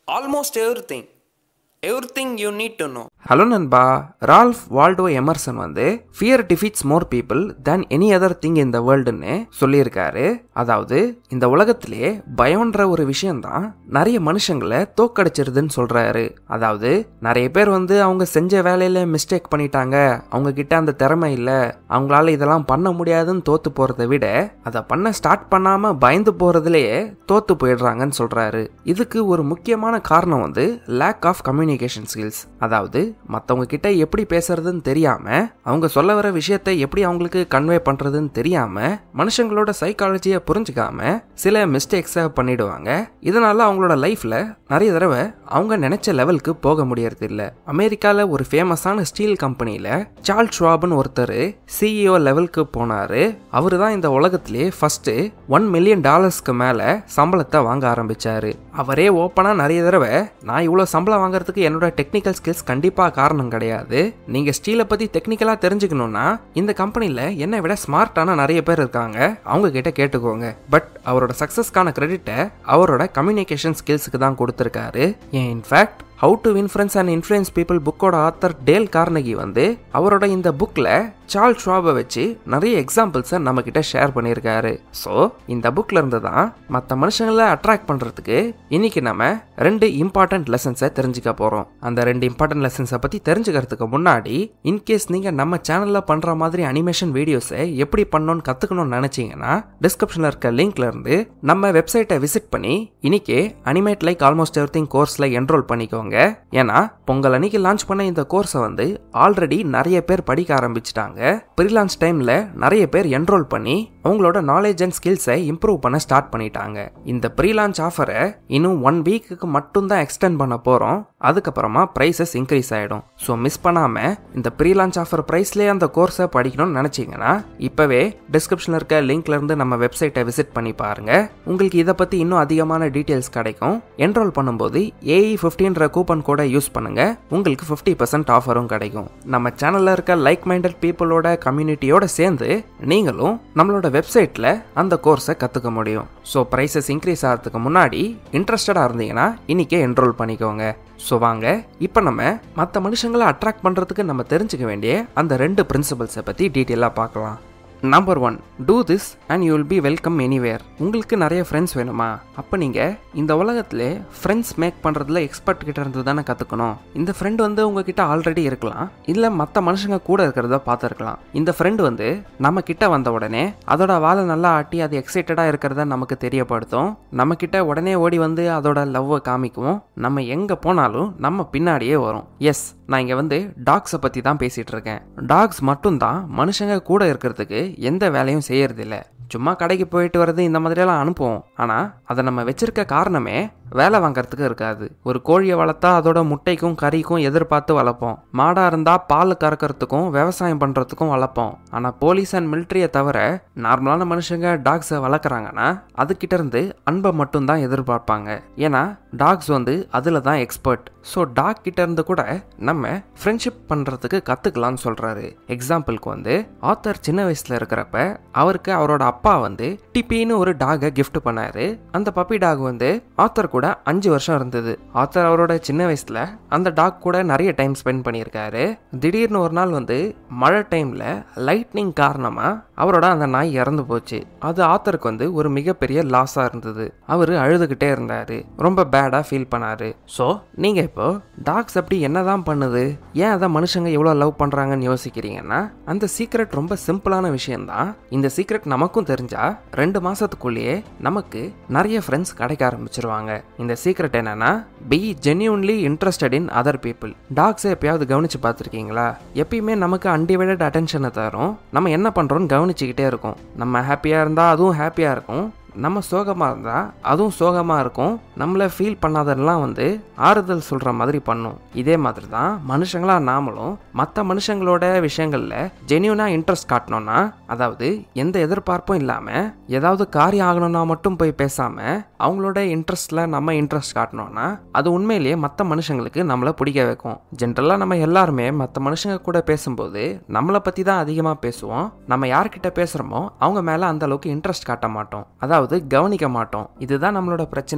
almost everything. Everything you need to know. Hello நண்பா Ralph Waldo Emerson வந்து fear defeats more people than any other thing இந்த வேர்ல்டுன்னு சொல்லியிருக்காரு அதாவது இந்த உலகத்திலே பயம்ன்ற ஒரு விஷயம்தான் நிறைய மனுஷங்களை தோக்கடிச்சிருதுன்னு சொல்றாரு அதாவது நிறைய பேர் வந்து அவங்க செஞ்ச வேலையில மிஸ்டேக் பண்ணிட்டாங்க அவங்க கிட்ட அந்த திறமை இல்லை அவங்களால இதெல்லாம் பண்ண முடியாதுன்னு தோத்து போறதை விட அதை பண்ண ஸ்டார்ட் பண்ணாம பயந்து போறதுலயே தோத்து போயிடுறாங்கன்னு சொல்றாரு இதுக்கு ஒரு முக்கியமான காரணம் வந்து லேக் ஆஃப் கம்யூனிகேஷன் ஸ்கில்ஸ் அதாவது மற்றவங்க கிட்ட எப்படி பேசுறதுன்னு தெரியாம அவங்க சொல்ல வர விஷயத்தை எப்படி அவங்களுக்கு கன்வே பண்றதுன்னு தெரியாம மனுஷங்களோட சைக்காலஜியை புரிஞ்சுக்காம சில மிஸ்டேக்ஸை பண்ணிடுவாங்க இதனால அவங்களோட லைஃப்ல நிறைய தடவை அவங்க நினைச்ச லெவலுக்கு போக முடியறது இல்ல அமெரிக்கால ஒரு ஃபேமஸான ஸ்டீல் கம்பெனில சார்ல் ஷ்வாப்னு ஒருத்தர் சிஇஓ லெவலுக்கு போனாரு அவரு தான் இந்த உலகத்திலே ஃபர்ஸ்ட் ஒன் மில்லியன் டாலர்ஸ்க்கு மேல சம்பளத்தை வாங்க ஆரம்பிச்சாரு அவரே ஓப்பனா நிறைய தடவை நான் இவ்வளவு சம்பளம் வாங்குறதுக்கு என்னோட டெக்னிக்கல் ஸ்கில்ஸ் கண்டிப்பா காரணம் கிடையாது நீங்க ஸ்டீலை பத்தி டெக்னிக்கலா தெரிஞ்சுக்கணும்னா இந்த கம்பெனில என்னை விட ஸ்மார்ட்டான நிறைய பேர் இருக்காங்க அவங்க கிட்ட கேட்டுக்கோங்க பட் அவரோட சக்சஸ்க்கான கிரெடிட்டை அவரோட கம்யூனிகேஷன் ஸ்கில்ஸுக்கு தான் கொடுத்துருக்காரு ஏன் in fact how to influence and influence people புக்கோட ஆத்தர் டேல் கார்னகி வந்து அவரோட இந்த புக்கில் சார்ல் ஷ்வாபை வச்சு நிறைய எக்ஸாம்பிள்ஸை நம்ம கிட்ட ஷேர் பண்ணியிருக்காரு ஸோ இந்த புக்ல இருந்து தான் மற்ற மனுஷங்களை அட்ராக்ட் பண்ணுறதுக்கு இன்னைக்கு நம்ம ரெண்டு இம்பார்ட்டன்ட் லெசன்ஸை தெரிஞ்சுக்க போகிறோம் அந்த ரெண்டு இம்பார்ட்டன்ட் லெசன்ஸை பற்றி தெரிஞ்சுக்கிறதுக்கு முன்னாடி இன்கேஸ் நீங்கள் நம்ம சேனலில் பண்ணுற மாதிரி அனிமேஷன் வீடியோஸை எப்படி பண்ணணும்னு கற்றுக்கணும்னு நினச்சிங்கன்னா டிஸ்கிரிப்ஷனில் இருக்க லிங்க்ல இருந்து நம்ம வெப்சைட்டை விசிட் பண்ணி இன்னைக்கே animate like almost everything கோர்ஸில் என்ரோல் பண்ணிக்கோங்க ஏன்னா பொங்கல் அன்னைக்கு லான்ச் பண்ண இந்த கோர்ஸை வந்து ஆல்ரெடி நிறைய பேர் படிக்க ஆரம்பிச்சிட்டாங்க ப்ரீ லான்ச் டைம்ல நிறைய பேர் என்ரோல் பண்ணி அவங்களோட நாலேஜ் அண்ட் ஸ்கில்ஸை இம்ப்ரூவ் பண்ண ஸ்டார்ட் பண்ணிட்டாங்க இந்த ப்ரீ லான்ச் ஆஃபரை இன்னும் ஒன் வீக்குக்கு மட்டும் தான் எக்ஸ்டெண்ட் பண்ண போறோம் அதுக்கப்புறமா ப்ரைஸஸ் இன்க்ரீஸ் ஆயிடும் ஸோ மிஸ் பண்ணாம இந்த ப்ரீ லான்ச் ஆஃபர் ப்ரைஸ்லேயே அந்த கோர்ஸை படிக்கணும்னு நினைச்சீங்கன்னா இப்பவே டிஸ்கிரிப்ஷனில் இருக்க லிங்க்ல இருந்து நம்ம வெப்சைட்டை விசிட் பண்ணி பாருங்க உங்களுக்கு இதை பத்தி இன்னும் அதிகமான டீட்டெயில்ஸ் கிடைக்கும் என்ரோல் பண்ணும்போது ஏஇ ஃபிஃப்டின்ற கூப்பன் கோடை யூஸ் பண்ணுங்க உங்களுக்கு ஃபிஃப்டி பர்சன்ட் ஆஃபரும் கிடைக்கும் நம்ம சேனல்ல இருக்க லைக் மைண்டட் பீப்புளோட கம்யூனிட்டியோட சேர்ந்து நீங்களும் நம்மளோட வெப்சைட்ல அந்த கோர்ஸை கத்துக்க முடியும் ஸோ ப்ரைஸஸ் இன்க்ரீஸ் ஆகிறதுக்கு முன்னாடி இன்ட்ரெஸ்டடாக இருந்தீங்கன்னா இன்னைக்கே என்ரோல் பண்ணிக்கோங்க ஸோ வாங்க இப்போ நம்ம மற்ற மனுஷங்களை அட்ராக்ட் பண்ணுறதுக்கு நம்ம தெரிஞ்சுக்க வேண்டிய அந்த ரெண்டு பிரின்சிபல்ஸை பற்றி டீட்டெயிலாக பார்க்கலாம் number one do this and you will be welcome anywhere உங்களுக்கு நிறைய ஃப்ரெண்ட்ஸ் வேணுமா அப்போ நீங்கள் இந்த உலகத்திலே ஃப்ரெண்ட்ஸ் மேக் பண்ணுறதுல எக்ஸ்பர்ட் கிட்ட இருந்து தானே கற்றுக்கணும் இந்த ஃப்ரெண்ட் வந்து உங்ககிட்ட ஆல்ரெடி இருக்கலாம் இல்லை மற்ற மனுஷங்க கூட இருக்கிறத பார்த்துருக்கலாம் இந்த ஃப்ரெண்ட் வந்து நம்ம கிட்ட வந்த உடனே அதோட வாழை நல்லா ஆட்டி அது எக்ஸைட்டடாக இருக்கிறத நமக்கு தெரியப்படுத்தும் நம்ம கிட்ட உடனே ஓடி வந்து அதோட லவ்வை காமிக்கும் நம்ம எங்கே போனாலும் நம்ம பின்னாடியே வரும் எஸ் நான் இங்கே வந்து டாக்ஸை பற்றி தான் பேசிகிட்டு இருக்கேன் டாக்ஸ் மட்டும்தான் மனுஷங்க கூட இருக்கிறதுக்கு எந்த வேலையும் செய்யறதில்ல சும்மா கடைக்கு போயிட்டு வர்றது இந்த மாதிரியெல்லாம் அனுப்புவோம் ஆனால் அதை நம்ம வச்சிருக்க காரணமே வேலை வாங்குறதுக்கு இருக்காது ஒரு கோழியை வளர்த்தா அதோட முட்டைக்கும் கறிக்கும் எதிர்பார்த்து வளர்ப்போம் மாடாக இருந்தால் பால் கறக்கிறதுக்கும் விவசாயம் பண்ணுறதுக்கும் வளர்ப்போம் ஆனால் போலீஸ் அண்ட் மிலிட்ரியை தவிர நார்மலான மனுஷங்க டாக்ஸை வளர்க்குறாங்கன்னா அதுக்கிட்ட இருந்து அன்பை மட்டும்தான் எதிர்பார்ப்பாங்க ஏன்னா டாக்ஸ் வந்து அதில் தான் எக்ஸ்பர்ட் ஸோ டாக் கிட்ட இருந்து கூட நம்ம ஃப்ரெண்ட்ஷிப் பண்ணுறதுக்கு கற்றுக்கலாம்னு சொல்கிறாரு எக்ஸாம்பிளுக்கு வந்து ஆத்தர் சின்ன வயசில் இருக்கிறப்ப அவருக்கு அவரோட அப்பா வந்து டிப்பின்னு ஒரு டாகை gift பண்ணாரு அந்த பப்பி டாக் வந்து ஆத்தர் கூட அஞ்சு வருஷம் இருந்தது ஆத்தர் அவரோட சின்ன வயசுல அந்த டாக் கூட நிறைய டைம் ஸ்பெண்ட் பண்ணியிருக்காரு திடீர்னு ஒரு நாள் வந்து மழை டைம்ல லைட்னிங் காரணமா அவரோட அந்த நாய் இறந்து போச்சு அது ஆத்தருக்கு வந்து ஒரு மிகப்பெரிய லாஸா இருந்தது அவர் அழுதுகிட்டே இருந்தாரு ரொம்ப பேடா ஃபீல் பண்ணாரு ஸோ நீங்க இப்போ டாக்ஸ் அப்படி என்னதான் பண்ணுது ஏன் அதை மனுஷங்க எவ்வளோ லவ் பண்றாங்கன்னு யோசிக்கிறீங்கன்னா அந்த சீக்ரெட் ரொம்ப சிம்பிளான விஷயம்தான் இந்த சீக்ரெட் நமக்கும் தெரிஞ்சா ரெண்டு மாசத்துக்குள்ளேயே நமக்கு நிறைய ஃப்ரெண்ட்ஸ் கிடைக்க ஆரம்பிச்சிருவாங்க இந்த சீக்ரெட் என்னன்னா be genuinely interested in other people டாக்ஸை எப்பயாவது கவனிச்சு பார்த்துருக்கீங்களா எப்பயுமே நமக்கு அன்டிவைடட் அட்டென்ஷனை தரும் நம்ம என்ன பண்றோம்னு கவனிச்சுக்கிட்டே இருக்கோம் நம்ம ஹாப்பியா இருந்தா அதுவும் ஹாப்பியா இருக்கும் நம்ம சோகமாக இருந்தால் அதுவும் சோகமாக இருக்கும் நம்மளை ஃபீல் பண்ணாதெல்லாம் வந்து ஆறுதல் சொல்கிற மாதிரி பண்ணும் இதே மாதிரி தான் மனுஷங்களா நாமளும் மற்ற மனுஷங்களோட விஷயங்களில் ஜென்யூனாக இன்ட்ரெஸ்ட் காட்டணும்னா அதாவது எந்த எதிர்பார்ப்பும் இல்லாமல் ஏதாவது காரியம் ஆகணும்னா மட்டும் போய் பேசாமல் அவங்களோட இன்ட்ரெஸ்ட்டில் நம்ம இன்ட்ரெஸ்ட் காட்டணும்னா அது உண்மையிலேயே மற்ற மனுஷங்களுக்கு நம்மளை பிடிக்க வைக்கும் ஜென்ரலாக நம்ம எல்லாருமே மற்ற மனுஷங்க கூட பேசும்போது நம்மளை பற்றி தான் அதிகமாக பேசுவோம் நம்ம யார்கிட்ட பேசுகிறோமோ அவங்க மேலே அந்த அளவுக்கு இன்ட்ரெஸ்ட் காட்ட மாட்டோம் அதாவது கவனிக்க மாட்டோம் இதுதான் நம்மளோட பிரச்சனையே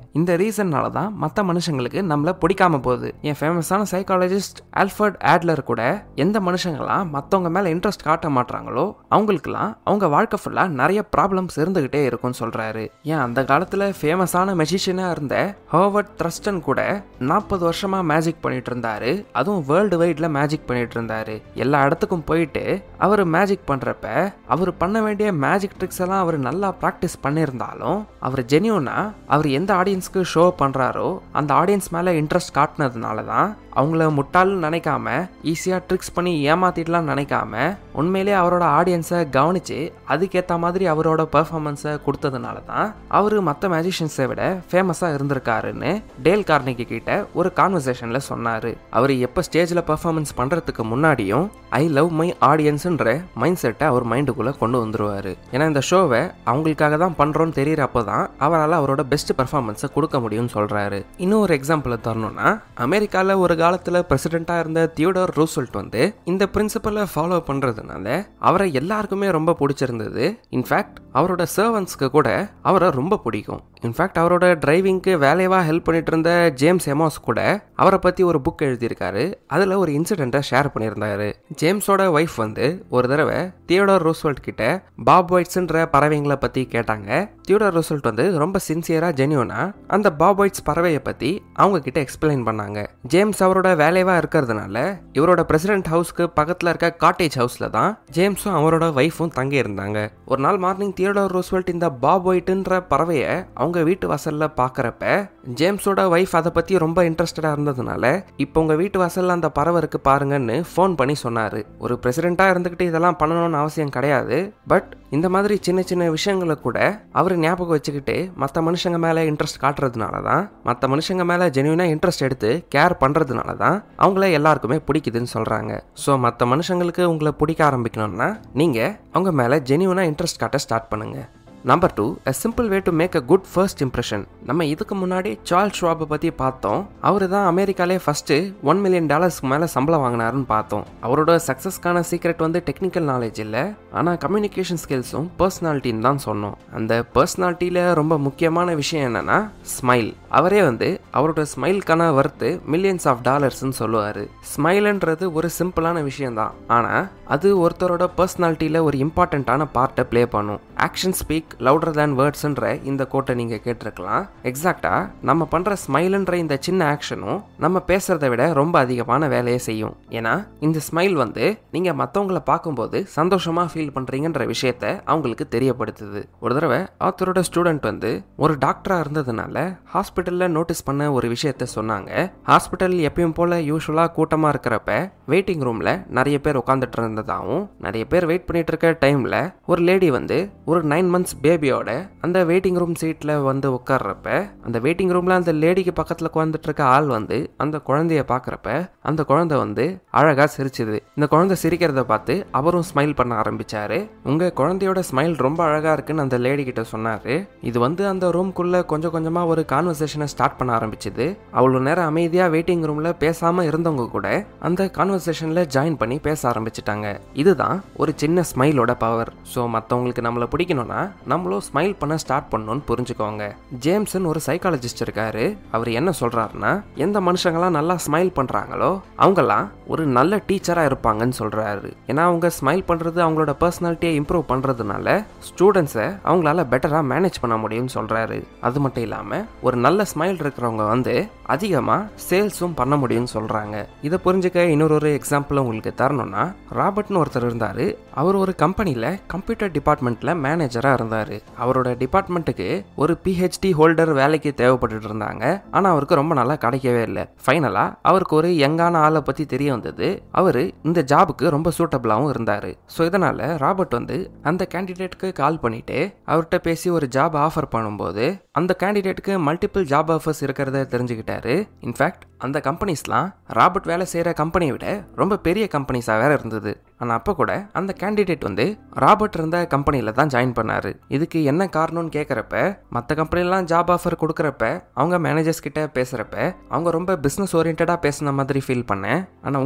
இந்த ரீசன்னால தான் மற்ற மனுஷங்களுக்கு நம்மள பிடிக்காம போகுது என் ஃபேமஸான சைக்காலஜிஸ்ட் ஆல்ஃபர்ட் ஆட்லர் கூட எந்த மனுஷங்களாம் மற்றவங்க மேலே இன்ட்ரெஸ்ட் காட்ட மாட்டாங்களோ அவங்களுக்குலாம் அவங்க வாழ்க்கை ஃபுல்லாக நிறைய ப்ராப்ளம்ஸ் இருந்துகிட்டே இருக்கும்னு சொல்றாரு ஏன் அந்த காலத்தில் ஃபேமஸான மெஜிஷியனாக இருந்த ஹோவர்ட் த்ரஸ்டன் கூட நாற்பது வருஷமா மேஜிக் பண்ணிட்டு இருந்தாரு அதுவும் வேர்ல்டு வைட்ல மேஜிக் பண்ணிட்டு இருந்தாரு எல்லா இடத்துக்கும் போயிட்டு அவர் மேஜிக் பண்றப்ப அவர் பண்ண வேண்டிய மேஜிக் ட்ரிக்ஸ் எல்லாம் அவர் நல்லா ப்ராக்டிஸ் பண்ணியிருந்தாலும் அவர் ஜெனியூனா அவர் எந்த ஆடியன்ஸ்க்கு ஷோ பண்றாரோ அந்த ஆடியன்ஸ் மேல இன்ட்ரெஸ்ட் காட்டினதுனால தான் அவங்கள முட்டாள்னு நினைக்காம ஈஸியாக ட்ரிக்ஸ் பண்ணி ஏமாத்திடலாம் நினைக்காம உண்மையிலே அவரோட ஆடியன்ஸை கவனிச்சு அதுக்கேற்ற மாதிரி அவரோட பெர்ஃபார்மன்ஸை கொடுத்ததுனால தான் அவர் மற்ற மேஜிஷியன்ஸை விட ஃபேமஸாக இருந்திருக்காருன்னு டேல் கார்னிகி கிட்ட ஒரு கான்வர்சேஷனில் சொன்னார் அவர் எப்போ ஸ்டேஜில் பெர்ஃபார்மன்ஸ் பண்ணுறதுக்கு முன்னாடியும் ஐ லவ் மை ஆடியன்ஸுன்ற மைண்ட் செட்டை அவர் மைண்டுக்குள்ளே கொண்டு வந்துருவார் ஏன்னா இந்த ஷோவை அவங்களுக்காக தான் பண்ணுறோன்னு தெரியறப்போ தான் அவரால் அவரோட பெஸ்ட் பெர்ஃபார்மன்ஸை கொடுக்க முடியும்னு சொல்கிறாரு இன்னும் ஒரு எக்ஸாம்பிளை தரணும்னா அமெரிக்காவில் ஒரு காலத்தில் பிரசிடெண்ட்டாக இருந்த தியோடர் ரூசல்ட் வந்து இந்த பிரின்சிபலை ஃபாலோ பண்ணுறதுனால அவரை எல்லாருக்குமே ரொம்ப பிடிச்சிருந்தது இன்ஃபேக்ட் அவரோட சர்வன்ஸ்க்கு கூட அவரை ரொம்ப பிடிக்கும் இன்ஃபேக்ட் அவரோட டிரைவிங்க்கு வேலையவா ஹெல்ப் பண்ணிட்டு இருந்த ஜேம்ஸ் எமாஸ் கூட அவரை பற்றி ஒரு புக் எழுதியிருக்காரு அதில் ஒரு இன்சிடெண்ட்டை ஷேர் பண்ணியிருந்தாரு ஜேம்ஸோட ஒய்ஃப் வந்து ஒரு தடவை தியோடர் ரூஸ்வெல்ட் கிட்ட பாப் ஒயிட்ஸ்ன்ற பறவைங்களை பற்றி கேட்டாங்க தியோடர் ரூஸ்வெல்ட் வந்து ரொம்ப சின்சியராக ஜென்யூனா அந்த பாப் ஒயிட்ஸ் பறவையை பற்றி அவங்க கிட்ட எக்ஸ்பிளைன் பண்ணாங்க ஜேம்ஸ் அவரோட வேலையவா இருக்கிறதுனால இவரோட பிரசிடென்ட் ஹவுஸ்க்கு பக்கத்தில் இருக்க காட்டேஜ் ஹவுஸில் தான் ஜேம்ஸும் அவரோட ஒய்ஃபும் தங்கி இருந்தாங்க ஒரு நாள் மார்னிங் தியோடர் ரூஸ்வெல்ட் இந்த பாப் ஒயிட்ன்ற பறவையை அவங்க வீட்டு வாசல்ல பார்க்குறப்ப ஜேம்ஸோட ஒய்ஃப் அதை பற்றி ரொம்ப இன்ட்ரெஸ்டடாக இருந்ததுனால இப்போ உங்கள் வீட்டு வாசலில் அந்த பறவை இருக்கு பாருங்கன்னு ஃபோன் பண்ணி சொன்னார் ஒரு பிரசிடெண்ட்டாக இருந்துக்கிட்டு இதெல்லாம் பண்ணணும்னு அவசியம் கிடையாது பட் இந்த மாதிரி சின்ன சின்ன விஷயங்களை கூட அவர் ஞாபகம் வச்சுக்கிட்டு மற்ற மனுஷங்க மேலே இன்ட்ரெஸ்ட் காட்டுறதுனால தான் மற்ற மனுஷங்க மேலே ஜென்யூனாக இன்ட்ரெஸ்ட் எடுத்து கேர் பண்ணுறதுனால தான் அவங்கள எல்லாருக்குமே பிடிக்குதுன்னு சொல்கிறாங்க ஸோ மற்ற மனுஷங்களுக்கு உங்களை பிடிக்க ஆரம்பிக்கணும்னா நீங்கள் அவங்க மேலே ஜென்யூனாக இன்ட்ரெஸ்ட் காட்ட ஸ்டார்ட் பண்ணுங்கள் number two a simple way to make a good first impression நம்ம இதுக்கு முன்னாடி சார்ல் ஷ்வாபை பற்றி பார்த்தோம் அவர் தான் அமெரிக்காலே ஃபஸ்ட்டு ஒன் மில்லியன் டாலர்ஸ்க்கு மேலே சம்பளம் வாங்கினாருன்னு பார்த்தோம் அவரோட சக்ஸஸ்க்கான சீக்ரெட் வந்து டெக்னிக்கல் நாலேஜ் இல்லை ஆனால் கம்யூனிகேஷன் ஸ்கில்ஸும் பர்சனாலிட்டின்னு தான் சொன்னோம் அந்த பர்சனாலிட்டியில் ரொம்ப முக்கியமான விஷயம் என்னன்னா ஸ்மைல் அவரே வந்து அவரோட ஸ்மைல்க்கான வர்த்து மில்லியன்ஸ் ஆஃப் டாலர்ஸ்னு சொல்லுவார் ஸ்மைல்ன்றது ஒரு சிம்பிளான விஷயம்தான் ஆனால் அது ஒருத்தரோட பர்சனாலிட்டியில் ஒரு இம்பார்ட்டண்ட்டான பார்ட்டை ப்ளே பண்ணும் ஆக்ஷன் ஸ்பீக் லவுடர் தேன் வேர்ட்ஸ்ன்ற இந்த கோட்டை நீங்கள் கேட்டிருக்கலாம் எக்ஸாக்டாக நம்ம பண்ணுற ஸ்மைல்ன்ற இந்த சின்ன ஆக்ஷனும் நம்ம பேசுகிறத விட ரொம்ப அதிகமான வேலையை செய்யும் ஏன்னா இந்த ஸ்மைல் வந்து நீங்கள் மற்றவங்கள பார்க்கும்போது சந்தோஷமாக ஃபீல் பண்ணுறீங்கன்ற விஷயத்த அவங்களுக்கு தெரியப்படுத்துது ஒரு தடவை ஆத்தரோட ஸ்டூடெண்ட் வந்து ஒரு டாக்டராக இருந்ததுனால ஹாஸ்பிட்டலில் நோட்டீஸ் பண்ண ஒரு விஷயத்த சொன்னாங்க ஹாஸ்பிட்டல் எப்பயும் போல் யூஸ்வலாக கூட்டமாக இருக்கிறப்ப வெயிட்டிங் ரூமில் நிறைய பேர் உட்காந்துட்டு இருந்ததாகவும் நிறைய பேர் வெயிட் பண்ணிட்டு இருக்க டைமில் ஒரு லேடி வந்து ஒரு நைன் மந்த்ஸ் பேபியோட அந்த வெயிட்டிங் ரூம் சீட்டில் வந்து உட்கார்றப்ப அந்த வெயிட்டிங் ரூமில் அந்த லேடிக்கு பக்கத்தில் உட்காந்துட்டு இருக்க ஆள் வந்து அந்த குழந்தைய பார்க்குறப்ப அந்த குழந்தை வந்து அழகாக சிரிச்சுது இந்த குழந்தை சிரிக்கிறத பார்த்து அவரும் ஸ்மைல் பண்ண ஆரம்பிச்சாரு உங்கள் குழந்தையோட ஸ்மைல் ரொம்ப அழகாக இருக்குன்னு அந்த லேடி கிட்ட சொன்னாரு இது வந்து அந்த ரூம்குள்ளே கொஞ்சம் கொஞ்சமாக ஒரு கான்வர்சேஷனை ஸ்டார்ட் பண்ண ஆரம்பிச்சது அவ்வளோ நேரம் அமைதியாக வெயிட்டிங் ரூமில் பேசாமல் இருந்தவங்க கூட அந்த கான்வர்சேஷனில் ஜாயின் பண்ணி பேச ஆரம்பிச்சிட்டாங்க இதுதான் ஒரு சின்ன ஸ்மைலோட பவர் ஸோ மற்றவங்களுக்கு நம்மளை பிடிக்கணும்னா நம்மளும் ஸ்மைல் பண்ண ஸ்டார்ட் பண்ணணும்னு புரிஞ்சுக்கோங்க ஜேம்ஸ்னு ஒரு சைக்காலஜிஸ்ட் இருக்காரு அவர் என்ன சொல்றாருன்னா எந்த மனுஷங்களாம் நல்லா ஸ்மைல் பண்றாங்களோ அவங்கெல்லாம் ஒரு நல்ல டீச்சராக இருப்பாங்கன்னு சொல்றாரு ஏன்னா அவங்க ஸ்மைல் பண்றது அவங்களோட பர்சனாலிட்டியை இம்ப்ரூவ் பண்றதுனால ஸ்டூடெண்ட்ஸை அவங்களால பெட்டராக மேனேஜ் பண்ண முடியும்னு சொல்றாரு அது மட்டும் இல்லாமல் ஒரு நல்ல ஸ்மைல் இருக்கிறவங்க வந்து அதிகமாக சேல்ஸும் பண்ண முடியும்னு சொல்றாங்க இதை புரிஞ்சுக்க இன்னொரு ஒரு எக்ஸாம்பிள் உங்களுக்கு தரணும்னா ராபர்ட்னு ஒருத்தர் இருந்தார் அவர் ஒரு கம்பெனியில் கம்ப்யூட்டர் டிபார்ட்மெண்ட்டில் மேனேஜராக இருந்தார் அவரோட டிபார்ட்மெண்ட்டுக்கு ஒரு பிஹெச்டி ஹோல்டர் வேலைக்கு தேவைப்பட்டுட்டு இருந்தாங்க ஆனால் அவருக்கு ரொம்ப நல்லா கிடைக்கவே இல்லை ஃபைனலாக அவருக்கு ஒரு யங்கான ஆளை பற்றி தெரிய வந்தது அவர் இந்த ஜாபுக்கு ரொம்ப சூட்டபிளாகவும் இருந்தார் ஸோ இதனால் ராபர்ட் வந்து அந்த கேண்டிடேட்டுக்கு கால் பண்ணிட்டு அவர்கிட்ட பேசி ஒரு ஜாப் ஆஃபர் பண்ணும்போது அந்த கேண்டிடேட்டுக்கு மல்டிபிள் ஜாப் ஆஃபர்ஸ் இருக்கிறத தெரிஞ்சுக்கிட்டாரு இன்ஃபேக்ட் அந்த கம்பெனிஸ்லாம் ராபர்ட் வேலை செய்கிற கம்பெனியை விட ரொம்ப பெரிய கம்பெனிஸாக வேற இருந்தது ஆனால் அப்போ கூட அந்த கேண்டிடேட் வந்து ராபர்ட் இருந்த கம்பெனியில் தான் ஜாயின் பண்ணார் இதுக்கு என்ன காரணம்னு கேட்குறப்ப மற்ற கம்பெனிலாம் ஜாப் ஆஃபர் கொடுக்குறப்ப அவங்க மேனேஜர்ஸ் கிட்ட பேசுகிறப்ப அவங்க ரொம்ப பிஸ்னஸ் ஓரியன்டாக பேசின மாதிரி ஃபீல் பண்ணேன் ஆனால்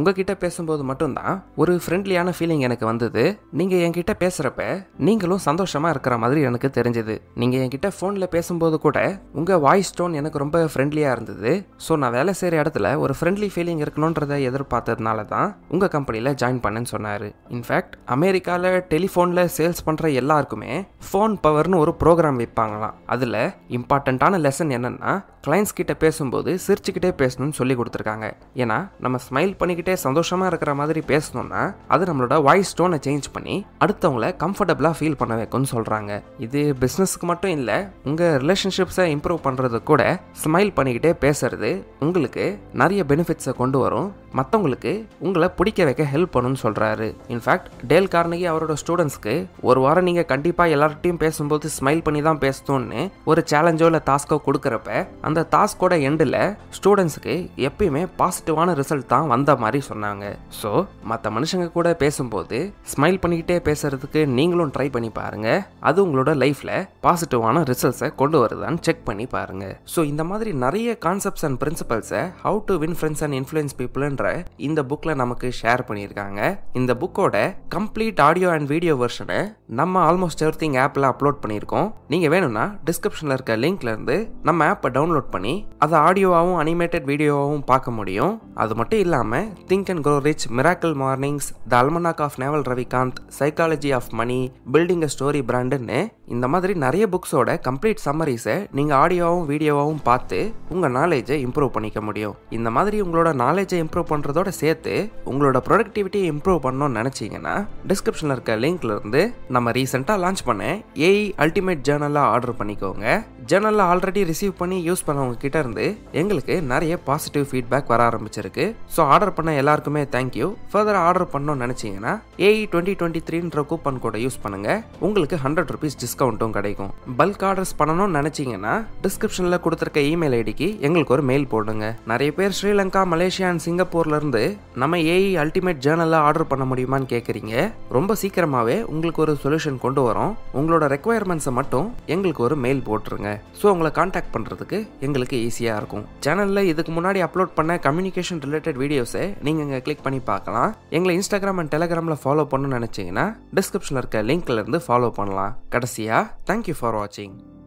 உங்ககிட்ட பேசும்போது மட்டும்தான் ஒரு ஃப்ரெண்ட்லியான ஃபீலிங் எனக்கு வந்தது நீங்கள் என்கிட்ட பேசுகிறப்ப நீங்களும் சந்தோஷமாக இருக்கிற மாதிரி எனக்கு தெரிஞ்சது நீங்கள் என்கிட்ட ஃபோனில் பேசும்போது கூட உங்கள் வாய்ஸ் டோன் எனக்கு ரொம்ப ஃப்ரெண்ட்லியாக இருந்தது ஸோ நான் வேலை செய்கிற இடத்துல ஒரு ஃப்ரெண்ட்லி ஃபீலிங் இருக்கணுன்றதை எதிர்பார்த்ததுனால தான் உங்கள் கம்பெனியில் ஜாயின் பண்ணேன்னு சொன்னார் இன்ஃபேக்ட் அமெரிக்காவில் டெலிஃபோனில் சேல்ஸ் பண்ணுற எல்லாருக்குமே ஃபோன் பவர்னு ஒரு ப்ரோக்ராம் வைப்பாங்களாம் அதில் இம்பார்ட்டண்ட்டான லெசன் என்னென்னா கிளைண்ட்ஸ் கிட்ட பேசும்போது சிரிச்சுக்கிட்டே பேசணும்னு சொல்லி கொடுத்துருக்காங்க ஏன்னா நம்ம ஸ்மைல் பண்ணிக்கிட்டே சந்தோஷமாக இருக்கிற மாதிரி பேசணும்னா அது நம்மளோட வாய்ஸ் டோனை சேஞ்ச் பண்ணி அடுத்தவங்கள கம்ஃபர்டபுளாக ஃபீல் பண்ண வைக்கும்னு சொல்கிறாங்க இது பிஸ்னஸ்க்கு மட்டும் இல்லை உங்கள் ரிலேஷன்ஷிப்ஸை இம்ப்ரூவ் பண்ணுறது கூட ஸ்மைல் பண்ணிக்கிட்டே பேசுறது உங்களுக்கு நிறைய பெனிஃபிட்ஸை கொண்டு வரும் மற்றவங்களுக்கு உங்களை பிடிக்க வைக்க ஹெல்ப் பண்ணுன்னு சொல்கிறாரு இன்ஃபேக்ட் டேல் கார்னகி அவரோட ஸ்டூடெண்ட்ஸ்க்கு ஒரு வாரம் நீங்கள் கண்டிப்பாக எல்லார்கிட்டையும் பேசும்போது ஸ்மைல் பண்ணி தான் பேசணும்னு ஒரு சேலஞ்சோ இல்லை டாஸ்க்கோ கொடுக்குறப்ப அந்த டாஸ்கோட எண்டில் ஸ்டூடெண்ட்ஸுக்கு எப்பயுமே பாசிட்டிவான ரிசல்ட் தான் வந்த மாதிரி சொன்னாங்க ஸோ மற்ற மனுஷங்க கூட பேசும்போது ஸ்மைல் பண்ணிக்கிட்டே பேசுறதுக்கு நீங்களும் ட்ரை பண்ணி பாருங்க அது உங்களோட லைஃப்பில் பாசிட்டிவான ரிசல்ட்ஸை கொண்டு வருதான்னு செக் பண்ணி பாருங்க ஸோ இந்த மாதிரி நிறைய கான்செப்ட்ஸ் அண்ட் பிரின்சிபல்ஸை how to win friends and influence பீப்புள்ன்ற இந்த புக்கில் நமக்கு ஷேர் பண்ணியிருக்காங்க இந்த புக்கோட கம்ப்ளீட் ஆடியோ அண்ட் வீடியோ வெர்ஷனை நம்ம ஆல்மோஸ்ட் எவ்ரி திங் ஆப்பில் அப்லோட் பண்ணியிருக்கோம் நீங்கள் வேணும்னா டிஸ்கிரிப்ஷனில் இருக்க லிங்க்ல இருந்து நம்ம ஆப்பை டவுன்லோட் பண்ணி அதை ஆடியோவாகவும் அனிமேட்டட் வீடியோவாகவும் பார்க்க முடியும் அது மட்டும் இல்லாமல் think and grow rich miracle mornings the almanack of Naval Ravikant psychology of money building a story பிராண்டுன்னு இந்த மாதிரி நிறைய புக்ஸோட கம்ப்ளீட் சம்மரிஸை நீங்கள் ஆடியோவும் வீடியோவாகவும் பார்த்து உங்கள் நாலேஜை இம்ப்ரூவ் பண்ணிக்க முடியும் இந்த மாதிரி உங்களோட நாலேஜை இம்ப்ரூவ் பண்ணுறதோட சேர்த்து உங்களோட ப்ரொடக்டிவிட்டியை இம்ப்ரூவ் பண்ணணும்னு நினச்சிங்கன்னா டிஸ்கிரிப்ஷனில் இருக்க லிங்க்ல இருந்து நம்ம ரீசெண்டாக லான்ச் பண்ண ஏஐ அல்டிமேட் ஜேர்னலாக ஆர்டர் பண்ணிக்கோங்க ஜேர்னலில் ஆல்ரெடி ரிசீவ் பண்ணி யூஸ் பண்ணவங்க கிட்ட இருந்து எங்களுக்கு நிறைய பாசிட்டிவ் ஃபீட்பேக் வர ஆரம்பிச்சிருக்கு ஸோ ஆர்டர் பண்ண எல்லாருக்குமே தேங்க்யூ ஃபர்தர் ஆர்டர் பண்ணணும்னு நினச்சிங்கன்னா ஏஇ டுவெண்ட்டி டுவெண்ட்டி த்ரீன்ற கூப்பன் கோடை யூஸ் பண்ணுங்க உங்களுக்கு ஹண்ட்ரட் ருபீஸ் டிஸ்கவுண்ட்டும் கிடைக்கும் பல்க் ஆர்டர்ஸ் பண்ணணும்னு நினச்சிங்கன்னா டிஸ்கிரிப்ஷனில் கொடுத்துருக்க இமெயில் ஐடிக்கு எங்களுக்கு ஒரு மெயில் போடுங்க நிறைய பேர் ஸ்ரீலங்கா மலேசியா அண்ட் சிங்கப்பூர்ல இருந்து நம்ம ஏஇ அல்டிமேட் ஜேர்னலில் ஆர்டர் பண்ண முடியுமான்னு கேட்குறீங்க ரொம்ப சீக்கிரமாகவே உங்களுக்கு ஒரு சொல்யூஷன் கொண்டு வரோம் உங்களோட ரெக்குவயர்மெண்ட்ஸை மட்டும் எங்களுக்கு ஒரு மெயில் போட்டுருங்க ஸோ உங்களை காண்டாக்ட் பண்ணுறதுக்கு எங்களுக்கு ஈஸியாக இருக்கும் சேனலில் இதுக்கு முன்னாடி அப்லோட் பண்ண கம்யூனிகேஷன் ரிலேட்டட் வீடியோஸை நீங்கள் இங்கே கிளிக் பண்ணி பார்க்கலாம் எங்களை இன்ஸ்டாகிராம் அண்ட் டெலிகிராமில் ஃபாலோ பண்ணணும்னு நினச்சிங்கன்னா டிஸ்கிரிப்ஷனில் இருக்க லிங்க்ல இருந்து ஃபாலோ பண்ணலாம் கடைசியாக தேங்க்யூ ஃபார் வாட்சிங்